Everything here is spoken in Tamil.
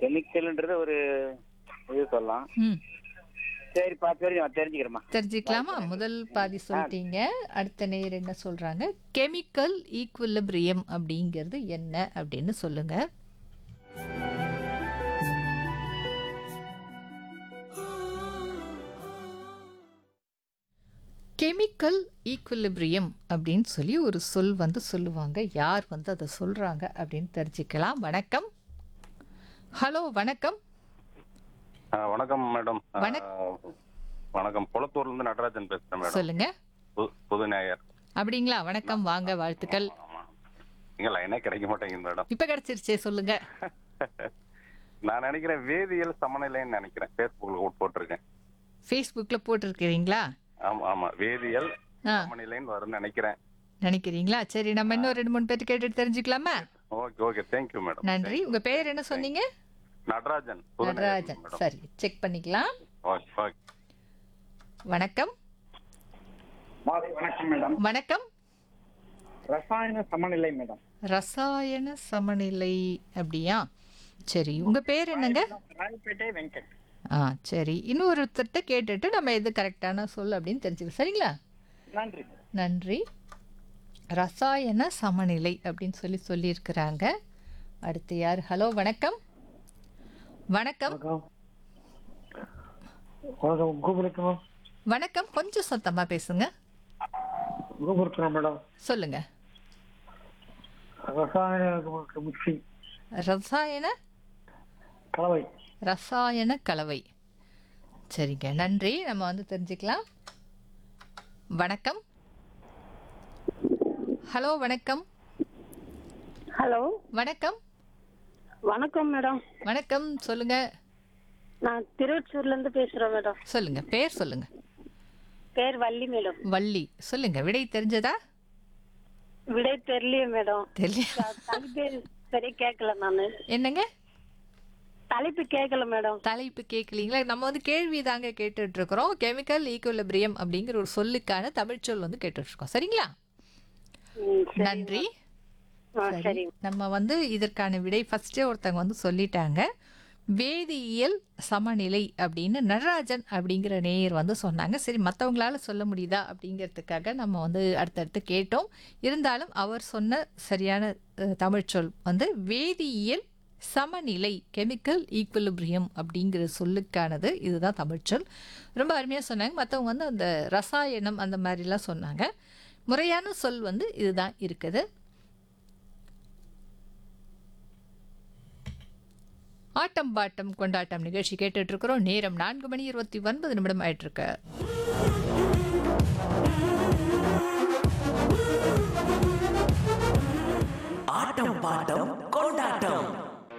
கெமிக்கல்ன்றது ஒரு இது சொல்லலாம் ம் சரி பார்த்து வரைக்கும் நான் தெரிஞ்சுக்கிறேம்மா தெரிஞ்சுக்கலாமா முதல் பாதி சொல்லிட்டீங்க அடுத்த நேர் என்ன சொல்றாங்க கெமிக்கல் ஈக்குவலிபிரியம் அப்படிங்கிறது என்ன அப்படின்னு சொல்லுங்க கெமிக்கல் ஈக்குவலிபிரியம் அப்படின்னு சொல்லி ஒரு சொல் வந்து சொல்லுவாங்க யார் வந்து அதை சொல்றாங்க அப்படின்னு தெரிஞ்சுக்கலாம் வணக்கம் ஹலோ வணக்கம் ஆ, வணக்கம் மேடம் ஆ, வணக்- வணக்கம் குளத்தூர்ல இருந்து நடராஜன் பேசுறேன் மேடம் சொல்லுங்க பு- புது நேயர் அப்படிங்களா வணக்கம் வாங்க வாழ்த்துக்கள் ஆமா இங்க லைனே கிடைக்க மாட்டேங்குது மேடம் இப்ப கிடைச்சிருச்சே சொல்லுங்க நான் நினைக்கிறேன் வேதியியல் சமநிலைன்னு நினைக்கிறேன் ஃபேஸ்புக்ல போட்டிருக்கேன் ஃபேஸ்புக்ல போட்டிருக்கிறீங்களா ஆமா ஆமா வேதியியல் ஆ சமநிலைன்னு வரும்னு நினைக்கிறேன் நினைக்கிறீங்களா சரி நம்ம இன்னும் ரெண்டு மூணு பேர்த்து கேட்டுட்டு தெரிஞ்சுக்கலாமா ஓகே ஓகே தேங்க்யூ மேடம் நன்றி உங்க பேர் என்ன சொன்னீங்க நடராஜன் புது நேயர் நடராஜன் மேடம் சரி செக் பண்ணிக்கலாம் ஓகே ஓகே வணக்கம் மாலை வணக்கம் மேடம் வணக்கம் ரசாயன சமநிலை மேடம் ரசாயன சமநிலை அப்படியா சரி உங்க பேர் என்னங்க ராயப்பேட்டை வெங்கட் ஆ சரி இன்னொருத்தர்கிட்ட கேட்டுட்டு நம்ம எது கரெக்டான சொல் அப்படின்னு தெரிஞ்சுக்கலாம் சரிங்களா நன்றி நன்றி ரசாயன சமநிலை அப்படின்னு சொல்லி சொல்லியிருக்கிறாங்க அடுத்து யார் ஹலோ வணக்கம் வணக்கம் வணக்கம் கோபுரத்தனம் வணக்கம் கொஞ்சம் சத்தமா பேசுங்க கோபுரத்தனம் மேடம் சொல்லுங்க ரசாயன மிக்சி ரசாயன கலவை ரசாயன கலவை சரிங்க நன்றி நம்ம வந்து தெரிஞ்சுக்கலாம் வணக்கம் ஹலோ வணக்கம் ஹலோ வணக்கம் வணக்கம் மேடம் வணக்கம் சொல்லுங்க நான் திருவச்சூர்ல இருந்து பேசுறேன் மேடம் சொல்லுங்க பேர் சொல்லுங்க பேர் வள்ளி மேடம் வள்ளி சொல்லுங்க விடை தெரிஞ்சதா விடை தெரியலையே மேடம் தெரியல த- தலைப்பு சரியா கேட்கல நானு என்னங்க தலைப்பு கேட்கல மேடம் தலைப்பு கேட்கலீங்களா நம்ம வந்து கேள்வி தாங்க கேட்டுட்டு இருக்கிறோம் கெமிக்கல் ஈக்குவலிபிரியம் அப்படிங்கிற ஒரு சொல்லுக்கான தமிழ் சொல் வந்து கேட்டுட்டு இருக்கோம் சரிங்களா ம், சரி. நன்றி ஆ, சரி நம்ம வந்து இதற்கான விடை ஃபர்ஸ்டே ஒருத்தவங்க வந்து சொல்லிட்டாங்க வேதியியல் சமநிலை அப்படின்னு நடராஜன் அப்படிங்கிற நேயர் வந்து சொன்னாங்க சரி மற்றவங்களால சொல்ல முடியுதா அப்படிங்கிறதுக்காக நம்ம வந்து அடுத்தடுத்து கேட்டோம் இருந்தாலும் அவர் சொன்ன சரியான அஹ், தமிழ்ச் சொல் வந்து வேதியியல் சமநிலை கெமிக்கல் ஈக்குவலிபிரியம் அப்படிங்கிற சொல்லுக்கானது இதுதான் தமிழ்ச்சொல் ரொம்ப அருமையாக சொன்னாங்க மற்றவங்க வந்து அந்த ரசாயனம் அந்த மாதிரிலாம் சொன்னாங்க முறையான சொல் வந்து இதுதான் இருக்குது ஆட்டம் பாட்டம் கொண்டாட்டம் நிகழ்ச்சி கேட்டுட்டு இருக்கிறோம் நேரம் நான்கு மணி இருபத்தி ஒன்பது நிமிடம் ஆயிட்டு இருக்கு ஆட்டம் பாட்டம் கொண்டாட்டம்